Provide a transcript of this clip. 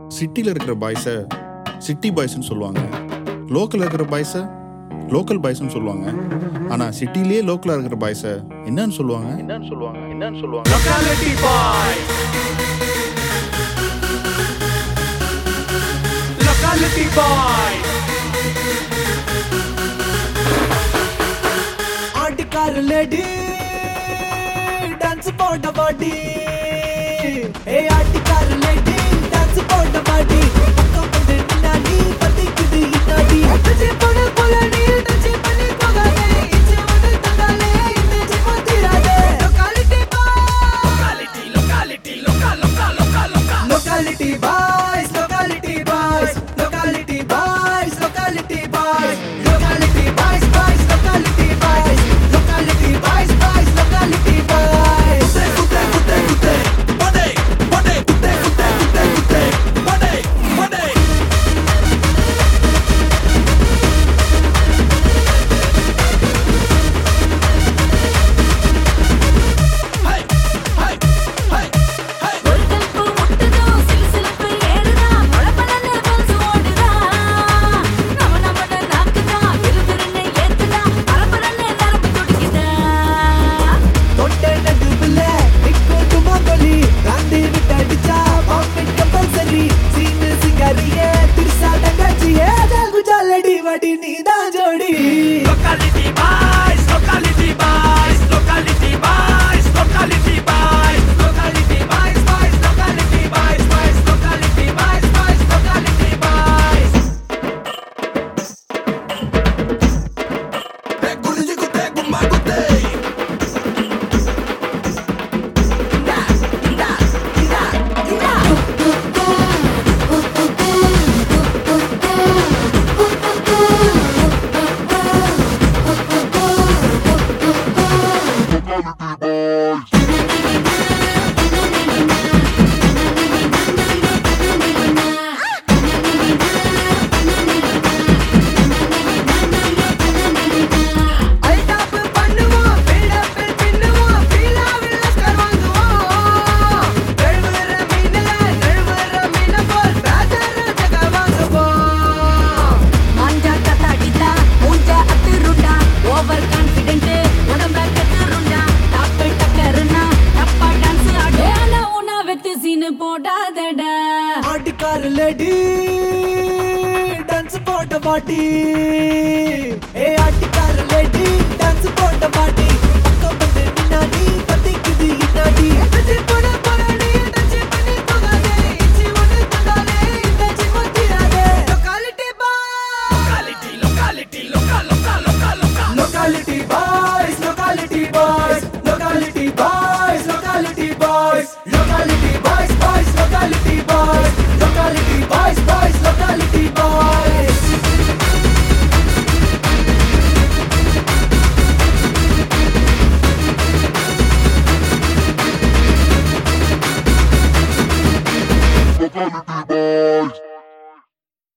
சிட்டியில் இருக்கிற பாய்ஸை சிட்டி பாய்ஸ்னு சொல்லுவாங்க லோக்கலில் இருக்கிற பாய்ஸை லோக்கல் பாய்ஸ்னு சொல்லுவாங்க ஆனால் சிட்டிலேயே லோக்கலாக இருக்கிற பாய்ஸை என்னன்னு சொல்லுவாங்க என்னன்னு சொல்லுவாங்க என்னன்னு சொல்லுவாங்க Locality boy. Locality boy. ஆட்டுக்கார லேடி டான்ஸ் போட்ட பாட்டி ஏ ஆட்டுக்கார லேடி டான்ஸ் போட்ட பாட்டி பக்கம் வந்து நின்னாடி பத்திக்குது இன்னாடி அட்டச்சி போன போல நீ டச்சி பண்ணி போகாதே இச்சு வந்து தந்தாலே இந்த ஜிமா தீராதே locality Locality, locality, local, local, local, local. Locality boys locality boys locality boys locality boys locality boys boys locality boys locality boys boys locality boys Kutte, kutte, kutte. Bode, bode, kutte, kutte, kutte, kutte. Bode, bode. Hey, hey, hey, hey. ஒரு கல்பு முட்டுதோ சிலுசிலுப்பு ஏறுதா பளபளன்னு pulse ஓடுதா நம நமன நாக்குதா விறுவிறுன்னு ஏத்துதா பரபரன்னு நரம்பு துடிக்குதா தொட்ட நடுவுல நிக்கோட்டுமா கொலி காந்தி விட்டு அடிச்சா பாம்பெட் கம்பல்சரி சீனு சிங்காரியே திருசா தங்காச்சியே ஜாலடி வடி நீதான் ஜோடி Locality boys, locality boys, locality boys, locality boys, locality boys, boys, locality boys, boys, locality boys, boys, locality boys. Hey, gulli gutte, gumma gutte. Altaf பண்ணுவோம் பில்டப் பின்னுவோம் ஃபீலாவில் லஸ்கர் வாங்குவோம் நழுவுற மீனல நழுவுற மீன போல் ராஜர் ஜக வாங்குவோம் மாஞ்சா கத்தாடிதா மூஞ்சா அத்துருண்டா ஓவர் கான்ஃபிடென்ட் உடம்ப கத்துருண்டா டாப்பு டக்கருனா டப்பா டான்ஸ் ஆடு ஆனா உனா வெத்து சீனு போடாதடா ஆட்டுக்கார லேடி டான்ஸ் போட்ட பாட்டி ஏ ஆட்டுக்கார லேடி டான்ஸ் போட்ட பாட்டி பக்கம் வந்து நின்னாடி பத்திக்குது இன்னாடி டச்சி போட போறாடி டச்சி பண்ணி போகாதே இச்சி ஒன்று தந்தாலே இந்த ஜிமா தீராதே locality Locality, locality, local, local, local, local. Locality boys, locality boys, locality boys, locality boys, locality boys, boys, locality boys, locality